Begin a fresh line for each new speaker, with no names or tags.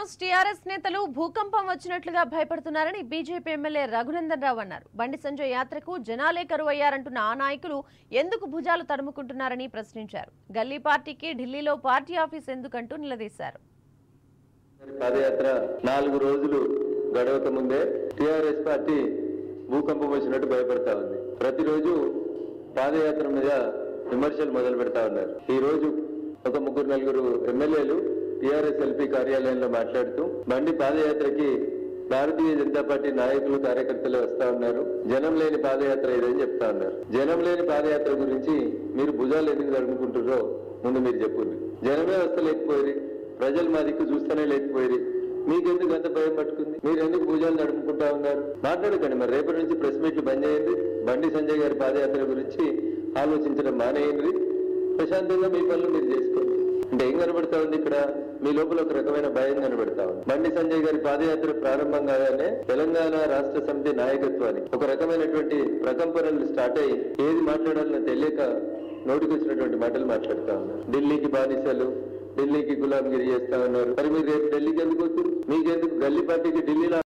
news TRS నేతలు భూకంపం వచ్చినట్లుగా భయపడుతున్నారని బీజేపీ ఎమ్మెల్యే రఘునందన్ రావు అన్నారు బండి సంజయ్ యాత్రకు జనాలే కరువయ్యారంటున్న ఆ నాయకులు ఎందుకు భుజాలు తడుముకుంటున్నారని ప్రశ్నించారు గల్లీ పార్టీకి ఢిల్లీలో పార్టీ ఆఫీస్ ఎందుకంటూ నిలదీశారు
పాదయాత్ర నాలుగు రోజులు గడవక ముందే టిఆర్ఎస్ పార్టీ భూకంపం వచ్చినట్టు భయపడతా ఉంది ప్రతిరోజు పాదయాత్ర మీద విమర్శలు మొదలు పెడతా ఉన్నారు ఈ రోజు ఒక ముగ్గురు నలుగురు ఎమ్మెల్యేలు టిఆర్ఎస్ ఎల్పీ కార్యాలయంలో మాట్లాడుతూ బండి పాదయాత్రకి భారతీయ జనతా పార్టీ నాయకులు కార్యకర్తలు వస్తా ఉన్నారు జనం లేని పాదయాత్ర ఇదని చెప్తా ఉన్నారు జనం లేని పాదయాత్ర గురించి మీరు భుజాలు ఎందుకు జరుపుకుంటున్నారో ముందు మీరు చెప్పుంది జనమే వస్తలేకపోయి ప్రజలు మా దిక్కు చూస్తూనే లేకపోయి మీకెందుకు అంత భయం పట్టుకుంది మీరు ఎందుకు భుజాలు నడుపుకుంటా ఉన్నారు మాట్లాడకండి మరి రేపటి నుంచి ప్రెస్ మీట్లు బంద్ చేయండి బండి సంజయ్ గారి పాదయాత్ర గురించి ఆలోచించడం మానేయండి ప్రశాంతంగా మీ పనులు మీరు చేసుకోండి అంటే ఏం కనబడతా ఉంది ఇక్కడ మీ లోపల ఒక రకమైన భయం కనబడతా ఉంది బండి సంజయ్ గారి పాదయాత్ర ప్రారంభం కాగానే తెలంగాణ రాష్ట్ర సమితి నాయకత్వానికి ఒక రకమైనటువంటి ప్రకంపనలు స్టార్ట్ అయ్యి ఏది మాట్లాడాలో తెలియక నోటికి వచ్చినటువంటి మాటలు మాట్లాడుతా ఉన్నారు ఢిల్లీకి బానిసలు ఢిల్లీకి గులాంగిరి చేస్తా ఉన్నారు మరి మీరు రేపు ఢిల్లీకి ఎందుకు వస్తారు మీకెందుకు గల్లీ పార్టీకి ఢిల్లీలో